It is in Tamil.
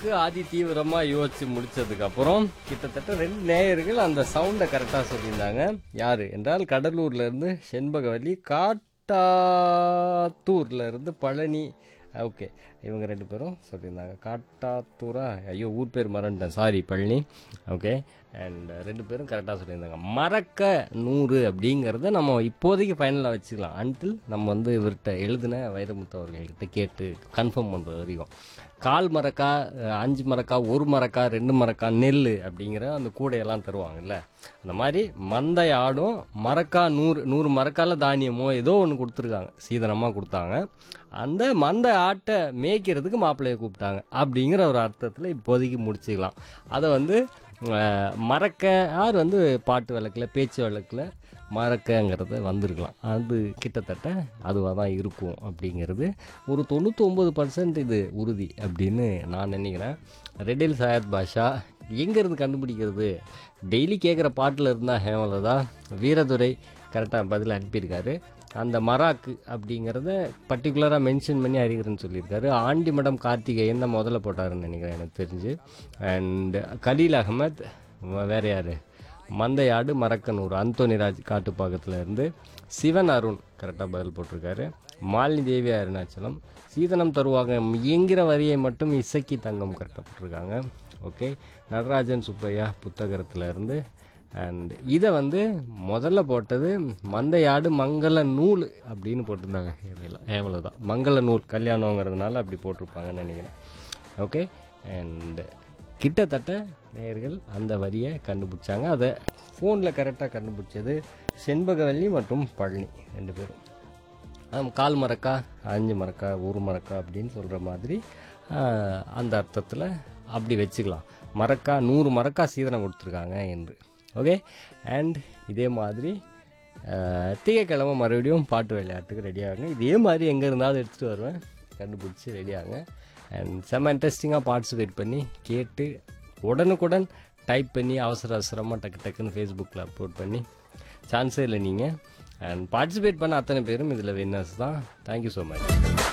அளவுக்கு ஆதி தீவிரமா யோசிச்சு முடிச்சதுக்கு அப்புறம் கிட்டத்தட்ட ரெண்டு நேயர்கள் அந்த சவுண்டை கரெக்டா சொல்லியிருந்தாங்க யாரு என்றால் கடலூர்ல இருந்து செண்பகவல்லி காட்டாத்தூர்ல இருந்து பழனி ஓகே இவங்க ரெண்டு பேரும் சொல்லியிருந்தாங்க காட்டாத்தூரா ஐயோ ஊர் பேர் மறந்துட்டேன் சாரி பழனி ஓகே அண்ட் ரெண்டு பேரும் கரெக்டாக சொல்லியிருந்தாங்க மறக்க நூறு அப்படிங்கிறத நம்ம இப்போதைக்கு ஃபைனலாக வச்சுக்கலாம் அன்டில் நம்ம வந்து இவர்கிட்ட எழுதின வைரமுத்து அவர்கள்கிட்ட கேட்டு கன்ஃபார்ம் பண்ணுறது வரைக்கும் கால் மரக்கா அஹ், அஞ்சு மரக்கா ஒரு மரக்கா ரெண்டு மரக்கா நெல் அப்படிங்கிற அந்த கூடையெல்லாம் தருவாங்கல்ல அந்த மாதிரி மந்தை ஆடும் மரக்கா நூறு நூறு மரக்கால தானியமோ ஏதோ ஒன்று கொடுத்துருக்காங்க சீதனமாக கொடுத்தாங்க அந்த மந்தை ஆட்டை மேய்க்கிறதுக்கு மாப்பிள்ளையை கூப்பிட்டாங்க அப்படிங்கிற ஒரு அர்த்தத்தில் இப்போதைக்கு முடிச்சுக்கலாம் அதை வந்து அஹ், மறக்க யார் வந்து பாட்டு வழக்கில் பேச்சு வழக்கில் மறக்கங்கிறது வந்திருக்கலாம் அது கிட்டத்தட்ட அதுவாக தான் இருக்கும் அப்படிங்கிறது ஒரு தொண்ணூத்தொம்பது பர்சன்ட் இது உறுதி அப்படின்னு நான் நினைக்கிறேன் ரெடில் சையத் பாஷா எங்கேருந்து கண்டுபிடிக்கிறது டெய்லி கேட்குற பாட்டில் இருந்தால் ஹேமலதா வீரதுரை கரெக்டாக பதில் அனுப்பியிருக்காரு அந்த மராக்கு அப்படிங்கிறத பர்டிகுலராக மென்ஷன் பண்ணி அறிகிறேன்னு சொல்லியிருக்காரு ஆண்டி மடம் கார்த்திகேயன் தான் முதல்ல போட்டாருன்னு நினைக்கிறேன் எனக்கு தெரிஞ்சு அண்ட் கலீல் அகமத் வ- வேற யார் மந்தையாடு மரக்கனூர் அந்தோனிராஜ் காட்டுப்பாக்கத்தில் இருந்து சிவன் அருண் கரெக்டாக பதில் போட்டிருக்காரு மாலினி தேவி அருணாச்சலம் சீதனம் தருவாங்க என்கிற வரியை மட்டும் இசக்கி தங்கம் கரெக்டாக போட்டிருக்காங்க ஓகே நடராஜன் சுப்பையா புத்தகத்தில் இருந்து அண்ட் இதை வந்து முதல்ல போட்டது மந்தையாடு மங்கள நூல் அப்படின்னு போட்டிருந்தாங்க ஏவல தான் மங்கள நூல் கல்யாணங்கிறதுனால அப்படி போட்டிருப்பாங்கன்னு நினைக்கிறேன் ஓகே அண்ட் கிட்டத்தட்ட நேயர்கள் அந்த வரியை கண்டுபிடிச்சாங்க அதை ஃபோனில் கரெக்டாக கண்டுபிடிச்சது செண்பகவல்லி மற்றும் பழனி ரெண்டு பேரும் ஆம், கால் மரக்கா அஞ்சு மரக்கா ஒரு மரக்கா அப்படின்னு சொல்கிற மாதிரி ஆஹ், அந்த அர்த்தத்தில் அப்படி வச்சுக்கலாம் மரக்கா நூறு மரக்கா சீதனம் கொடுத்துருக்காங்க என்று ஓகே அண்ட் இதே மாதிரி ஆஹ், திங்கட்கிழமை மறுபடியும் பாட்டு விளையாட்டுக்கு ரெடி ஆகுங்க இதே மாதிரி எங்கே இருந்தாலும் எடுத்துகிட்டு வருவேன் கண்டுபிடிச்சி ரெடி ஆகுங்க அண்ட் செம்ம இன்ட்ரெஸ்டிங்காக பார்ட்டிசிபேட் பண்ணி கேட்டு உடனுக்குடன் டைப் பண்ணி அவசர அவசரமாக டக்கு டக்குன்னு ஃபேஸ்புக்கில் அப்லோட் பண்ணி சான்ஸே இல்லை நீங்கள் அண்ட் பார்ட்டிசிபேட் பண்ண அத்தனை பேரும் இதில் வின்னர்ஸ் தான் தேங்க்யூ ஸோ மச்